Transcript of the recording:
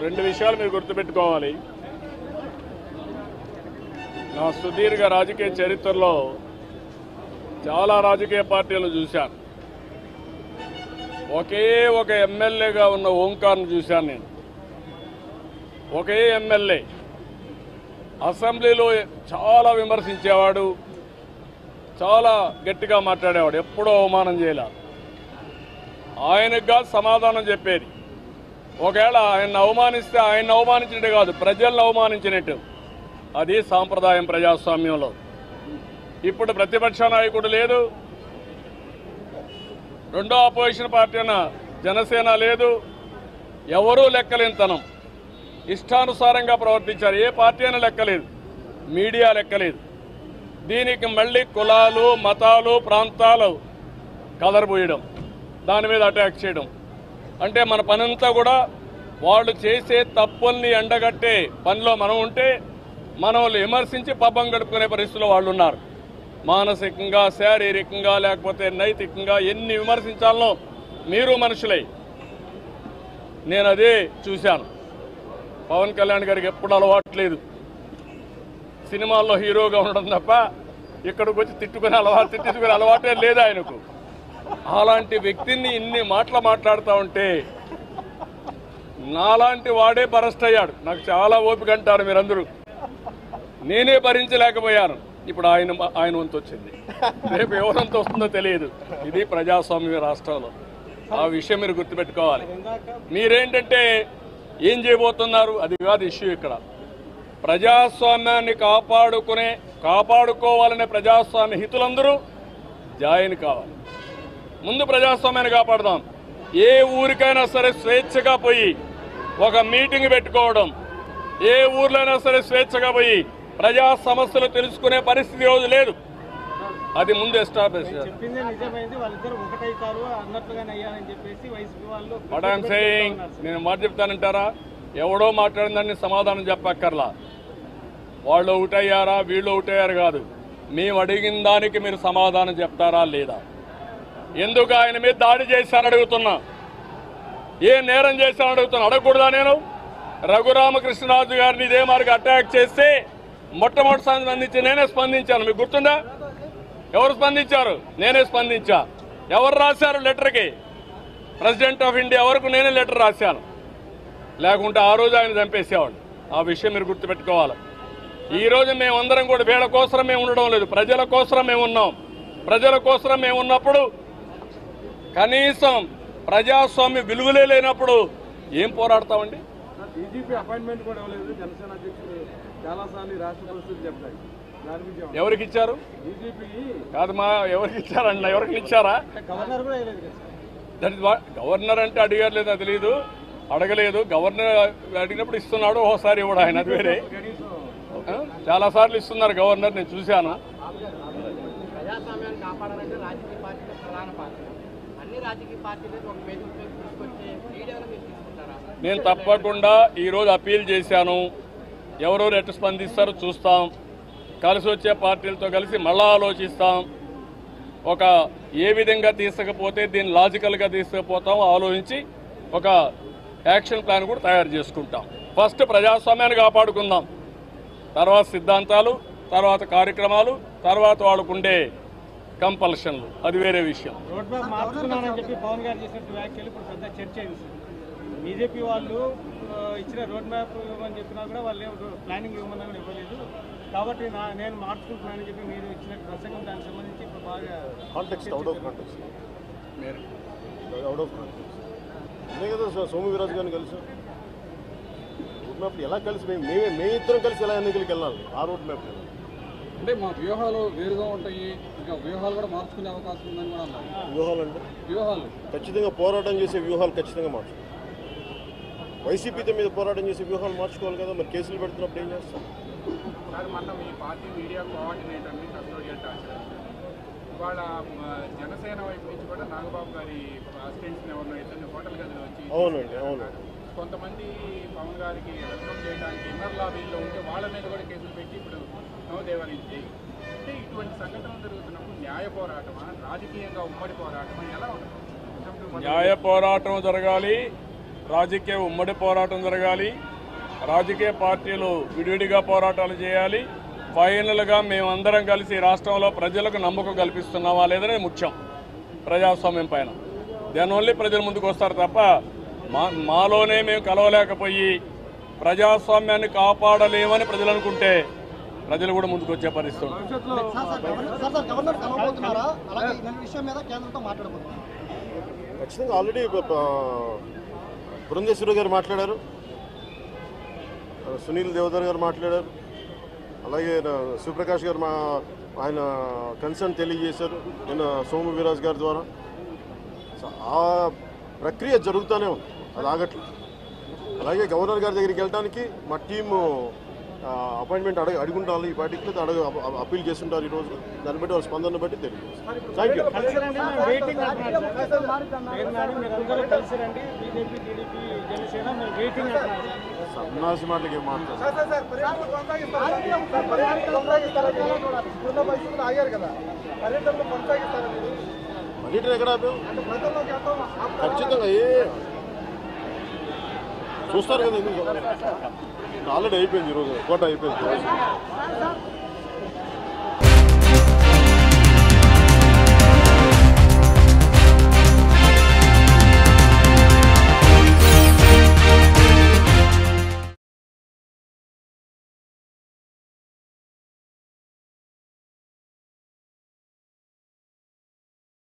రెండు విషయాలు మీరు గుర్తుపెట్టుకోవాలి నా సుదీర్ఘ రాజకీయ చరిత్రలో చాలా రాజకీయ పార్టీలను చూశాను ఒకే ఒక ఎమ్మెల్యేగా ఉన్న ఓంకార్ను చూశాను నేను ఒకే ఎమ్మెల్యే అసెంబ్లీలో చాలా విమర్శించేవాడు చాలా గట్టిగా మాట్లాడేవాడు ఎప్పుడూ అవమానం చేయలే ఆయనకు సమాధానం చెప్పేది ఒకవేళ ఆయన అవమానిస్తే ఆయన అవమానించినట్టు కాదు ప్రజలను అవమానించినట్టు అది సాంప్రదాయం ప్రజాస్వామ్యంలో ఇప్పుడు ప్రతిపక్ష నాయకుడు లేదు రెండో అపోజిషన్ పార్టీ అయిన జనసేన లేదు ఎవరూ లెక్కలేనితనం ఇష్టానుసారంగా ప్రవర్తించారు ఏ పార్టీ అయినా లెక్కలేదు మీడియా లెక్కలేదు దీనికి మళ్ళీ కులాలు మతాలు ప్రాంతాలు కదరబోయడం దాని మీద అటాక్ చేయడం అంటే మన పనంతా కూడా వాళ్ళు చేసే తప్పుల్ని ఎండగట్టే పనిలో మనం ఉంటే మనల్ని విమర్శించి పబ్బం గడుపుకునే పరిస్థితిలో వాళ్ళు ఉన్నారు మానసికంగా శారీరకంగా లేకపోతే నైతికంగా ఎన్ని విమర్శించాలనో మీరు మనుషులై నేను అదే చూశాను పవన్ కళ్యాణ్ గారికి ఎప్పుడు అలవాట్లేదు సినిమాల్లో హీరోగా ఉండడం తప్ప ఇక్కడికి వచ్చి తిట్టుకునే అలవాటు తిట్టుకునే అలవాటే లేదు ఆయనకు అలాంటి వ్యక్తిని ఇన్ని మాటలు మాట్లాడుతూ ఉంటే నాలాంటి వాడే బరస్ట్ అయ్యాడు నాకు చాలా ఓపిక అంటారు మీరందరూ నేనే భరించలేకపోయాను ఇప్పుడు ఆయన ఆయన వంతు వచ్చింది రేపు ఎవరంత వస్తుందో తెలియదు ఇది ప్రజాస్వామ్య రాష్ట్రంలో ఆ విషయం మీరు గుర్తుపెట్టుకోవాలి మీరేంటంటే ఏం చేయబోతున్నారు అది కాదు ఇష్యూ ఇక్కడ ప్రజాస్వామ్యాన్ని కాపాడుకునే కాపాడుకోవాలనే ప్రజాస్వామ్య హితులందరూ జాయిన్ కావాలి ముందు ప్రజాస్వామ్యాన్ని కాపాడదాం ఏ ఊరికైనా సరే స్వేచ్ఛగా పోయి ఒక మీటింగ్ పెట్టుకోవడం ఏ ఊర్లైనా సరే స్వేచ్ఛగా పోయి ప్రజా సమస్యలు తెలుసుకునే పరిస్థితి రోజు లేదు అది ముందు ఎస్టాబ్లిష్ చేయాలి చెప్పిందే నిజమైంది వాళ్ళిద్దరు ఒకటైతారు అన్నట్లుగానే అయ్యారని చెప్పేసి వైసీపీ వాళ్ళు వాట్ ఐఎమ్ సేయింగ్ నేను మాట చెప్తానంటారా ఎవడో మాట్లాడిందని సమాధానం చెప్పక్కర్లా వాళ్ళు ఒకటయ్యారా వీళ్ళు ఒకటయ్యారు కాదు మేము అడిగిన దానికి మీరు సమాధానం చెప్తారా లేదా ఎందుకు ఆయన మీద దాడి చేశారని అడుగుతున్నా ఏ నేరం చేశారని అడుగుతున్నా అడగకూడదా నేను రఘురామకృష్ణరాజు గారిని ఇదే మార్గం అటాక్ చేస్తే మొట్టమొదటి స్పందించి నేనే స్పందించాను మీకు గుర్తుందా ఎవరు స్పందించారు నేనే స్పందించా ఎవరు రాశారు లెటర్కి ప్రెసిడెంట్ ఆఫ్ ఇండియా వరకు నేనే లెటర్ రాశాను లేకుంటే ఆ రోజు ఆయన చంపేసేవాడు ఆ విషయం మీరు గుర్తుపెట్టుకోవాలి ఈ రోజు మేమందరం కూడా వీళ్ళ కోసం మేము ఉండడం లేదు ప్రజల కోసం మేము ఉన్నాం ప్రజల కోసం మేము ఉన్నప్పుడు కనీసం ప్రజాస్వామ్య విలువలే లేనప్పుడు ఏం పోరాడతామండి బీజేపీ అపాయింట్మెంట్ కూడా ఇవ్వలేదు జనసేన అధ్యక్షుడు చాలా సార్లు రాష్ట్ర పరిస్థితులు చెప్తాయి దాని గురించి ఎవరికి ఇచ్చారు బీజేపీ కాదు మా ఎవరికి ఇచ్చారండి ఎవరికి ఇచ్చారా గవర్నర్ కూడా వేయలేదు కదా sir that is what governor అంటే అడిగారు లేదా తెలియదు అడగలేదు గవర్నర్ అడిగినప్పుడు ఇస్తున్నాడు ఓసారి ఇవ్వడు ఆయన అది వేరే కనీసం ఆ? చాలా సార్లు ఇస్తున్నారు గవర్నర్ నేను చూశాను ప్రజాస్వామ్యాన్ని కాపాడాలంటే రాజకీయ పార్టీలు ప్రధాన పాత్ర అన్ని రాజకీయ పార్టీలకు ఒక వేదిక మీద తీసుకొచ్చే మీడియాను మీరు తీసుకుంటారా నేను తప్పకుండా ఈరోజు అప్పీల్ చేశాను ఎవరెవరు ఎటు స్పందిస్తారో చూస్తాం కలిసి వచ్చే పార్టీలతో కలిసి మళ్ళా ఆలోచిస్తాం ఒక ఏ విధంగా తీసుకపోతే దీన్ని లాజికల్గా తీసుకుపోతాం ఆలోచించి ఒక యాక్షన్ ప్లాన్ కూడా తయారు చేసుకుంటాం ఫస్ట్ ప్రజాస్వామ్యాన్ని కాపాడుకుందాం తర్వాత సిద్ధాంతాలు తర్వాత కార్యక్రమాలు తర్వాత వాళ్ళకుండే కంపల్షన్లు అది వేరే విషయం రోడ్ మ్యాప్ మార్చుకున్నానని చెప్పి పవన్ గారు చేసినట్టు వ్యాఖ్యలు ఇప్పుడు పెద్ద చర్చ అయింది సార్ బీజేపీ వాళ్ళు ఆ, ఇచ్చిన రోడ్ మ్యాప్ ఇవ్వమని చెప్పినా కూడా వాళ్ళు ఏం ప్లానింగ్ ఇవ్వమన్నా కూడా ఇవ్వలేదు కాబట్టి నా నేను మార్చుకుంటున్నానని చెప్పి మీరు ఇచ్చిన ప్రసంగం దానికి సంబంధించి ఇప్పుడు బాగా కాంటెక్స్ట్ అవుట్ ఆఫ్ కాంటెక్స్ట్ మీరు అవుట్ ఆఫ్ కాంటెక్స్ట్ అదే కదా సో- సోము వీరాజు గారిని కలిసి రోడ్ మ్యాప్ ఎలా కలిసి మేము మేమే మేము ఇద్దరం కలిసి ఎలా ఎన్నికలకు వెళ్ళాలి ఆ రోడ్ మ్యాప్ మీద. అంటే మా వ్యూహాలు వేరుగా ఉంటాయి ఇంకా వ్యూహాలు కూడా మార్చుకునే అవకాశం ఉందని కూడా అన్నారు వ్యూహాలు అంటే వ్యూహాలు ఖచ్చితంగా పోరాటం చేసే వ్యూహాలు ఖచ్చితంగా మార్చుకోవాలి వైసీపీతో మీద పోరాటం చేసే వ్యూహాలు మార్చుకోవాలి కదా మరి కేసులు పెడుతున్నప్పుడు ఏం చేస్తాం సార్ మొన్న మీ పార్టీ మీడియా కోఆర్డినేటర్ని కస్టోడియల్ టార్చర్ ఇవాళ మ, జనసేన వైపు నుంచి కూడా నాగబాబు గారి అసిస్టెంట్స్ని ఎవరినో ఇద్దరిని హోటల్ గదిలో వచ్చి అవునండి అవును కొంతమంది పవన్ గారికి వెల్కమ్ చేయడానికి ఇన్నర్ లాబీల్లో ఉంటే వాళ్ళ మీద కూడా కేసులు పెట్టి ఇప్పుడు నవదేవరించి అంటే ఇటువంటి సంఘటనలు జరుగుతున్నప్పుడు న్యాయ పోరాటమా రాజకీయంగా ఉమ్మడి పోరాటమా ఎలా ఉంటుంది న్యాయ పోరాటం జరగాలి రాజకీయ ఉమ్మడి పోరాటం జరగాలి రాజకీయ పార్టీలు విడివిడిగా పోరాటాలు చేయాలి ఫైనల్గా మేమందరం కలిసి రాష్ట్రంలో ప్రజలకు నమ్మకం కల్పిస్తున్నామా లేదనే ముఖ్యం ప్రజాస్వామ్యం పైన దానివల్ల ప్రజలు ముందుకు వస్తారు తప్ప మా మాలోనే మేము కలవలేకపోయి ప్రజాస్వామ్యాన్ని కాపాడలేమని ప్రజలు అనుకుంటే ప్రజలు కూడా ముందుకు వచ్చే పరిస్థితి ఉంది. భవిష్యత్తులో సార్ సార్ గవర్నర్ కలవబోతున్నారా అలాగే ఈ విషయం మీద కేంద్రంతో మాట్లాడబోతున్నారు ఖచ్చితంగా ఆల్రెడీ పురంధేశ్వరి గారు మాట్లాడారు సునీల్ దేవధర్ గారు మాట్లాడారు అలాగే నా శివప్రకాష్ గారు మా ఆయన కన్సర్న్ తెలియజేశారు నిన్న సోము వీరాజ్ గారి ద్వారా సో ఆ ప్రక్రియ జరుగుతూనే ఉంది అది ఆగట్లేదు అలాగే గవర్నర్ గారి దగ్గరికి వెళ్ళడానికి మా టీము అపాయింట్మెంట్ అడగ అడుగుంటారు ఈ పార్టీకి అడగ అప- అప్పీల్ చేస్తుంటారు ఈ రోజు దాన్ని బట్టి వాళ్ళ స్పందన బట్టి తెలియదు థ్యాంక్ యూ కలిసి రండి మేము వెయిటింగ్ అంటున్నారు సార్. పేరు నాని మీరందరూ కలిసి రండి బీజేపీ టీడీపీ జనసేన మేము వెయిటింగ్ అంటున్నారు సార్. సన్నాసి మాటలకి ఏం మాట్లాడారు పర్యటన ఎక్కడ ఆపాం? ఖచ్చితంగా ఏ చూస్తారు కదా ఎందుకు ఆల్రెడీ అయిపోయింది ఈరోజు కోట అయిపోయింది